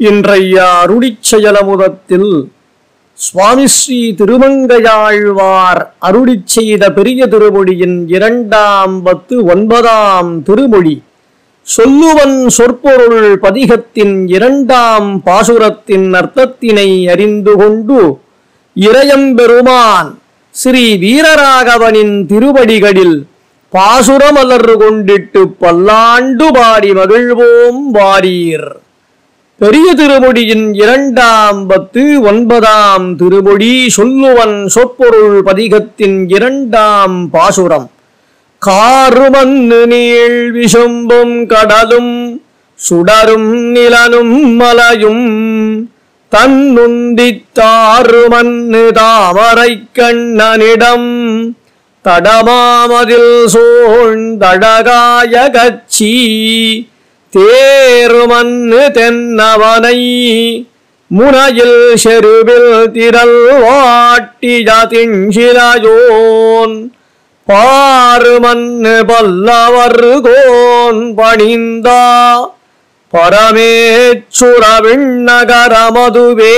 இன்றைய அருளிச் செயலமுதத்தில் சுவாமி ஸ்ரீ திருமங்கையாழ்வார் அருளிச் செய்த பெரிய திருமொழியின் இரண்டாம் பத்து ஒன்பதாம் திருமொழி சொல்லுவன் சொற்பொருள் பதிகத்தின் இரண்டாம் பாசுரத்தின் அர்த்தத்தினை அறிந்து கொண்டு இறையம்பெருமான் ஸ்ரீ வீரராகவனின் திருவடிகளில் பாசுரமலர் கொண்டிட்டு பல்லாண்டு பாடி மகிழ்வோம் வாரீர் பெரிய திருமொழியின் இரண்டாம் பத்து ஒன்பதாம் திருமொழி சொல்லுவன் சொற்பொருள் பதிகத்தின் இரண்டாம் பாசுரம் காருமன்னு நீள் விசும்பும் கடலும் சுடரும் நிலனும் மலையும் தன்னுந்தித்தாறு மண்ணு தாமரை கண்ணனிடம் தடமாமதில் சூழ்ந்தழகாய கச்சி தேருமன்னு தென்னவனை முனையில் செருவில் திரள் வாட்டிய திஞ்சிலையோன் பாருமன்னு பல்லவர் கோன் பணிந்தா பரமேச்சுர விண்ணகரமதுவே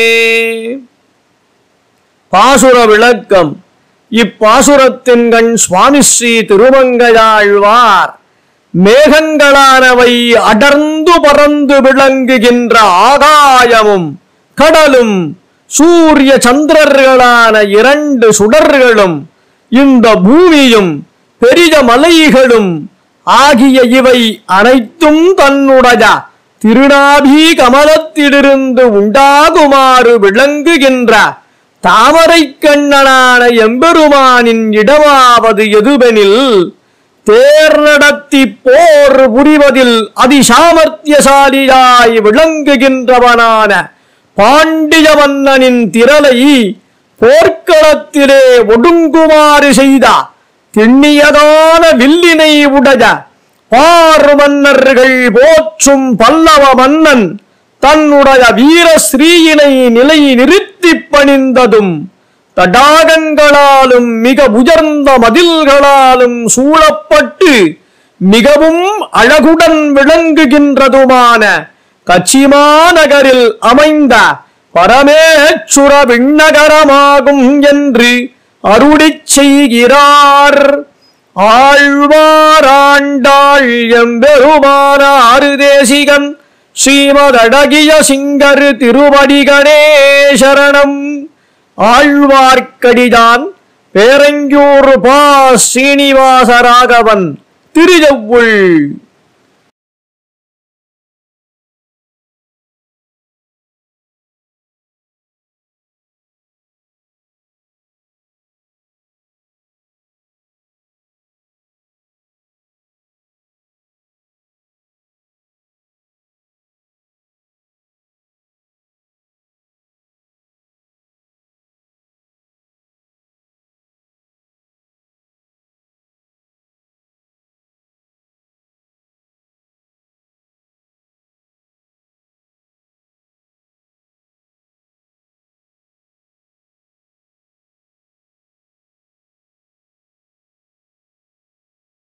பாசுர விளக்கம் இப்பாசுரத்தின் கண் சுவாமி ஸ்ரீ திருமங்கையாழ்வார் மேகங்களானவை அடர்ந்து பறந்து விளங்குகின்ற ஆகாயமும் கடலும் சூரிய சந்திரர்களான இரண்டு சுடர்களும் இந்த பூமியும் பெரிய மலைகளும் ஆகிய இவை அனைத்தும் தன்னுடைய திருநாபி கமலத்திலிருந்து உண்டாகுமாறு விளங்குகின்ற தாமரை கண்ணனான எம்பெருமானின் இடமாவது எதுவெனில் தேர் நடத்தி போர் புரிவதில் அதிசாமர்த்தியசாலியாய் விளங்குகின்றவனான பாண்டிய மன்னனின் திரளை போர்க்களத்திலே ஒடுங்குமாறு செய்த திண்ணியதான வில்லினை உடைய பார் மன்னர்கள் போற்றும் பல்லவ மன்னன் தன்னுடைய வீர ஸ்ரீயினை நிலை நிறுத்தி பணிந்ததும் தடாகங்களாலும் மிக உயர்ந்த மதில்களாலும் சூழப்பட்டு மிகவும் அழகுடன் விளங்குகின்றதுமான கச்சிமா நகரில் அமைந்த பரமேச்சுர விண்ணகரமாகும் என்று அருளிச் செய்கிறார் ஆழ்வாராண்டாள் எம்பெருமான ஆறுதேசிகன் ஸ்ரீமதடகிய சிங்கரு திருவடிகளே சரணம் ஆழ்வார்க்கடிதான் பேரங்கியூர் பா ஸ்ரீனிவாசராகவன் திருஜவுள்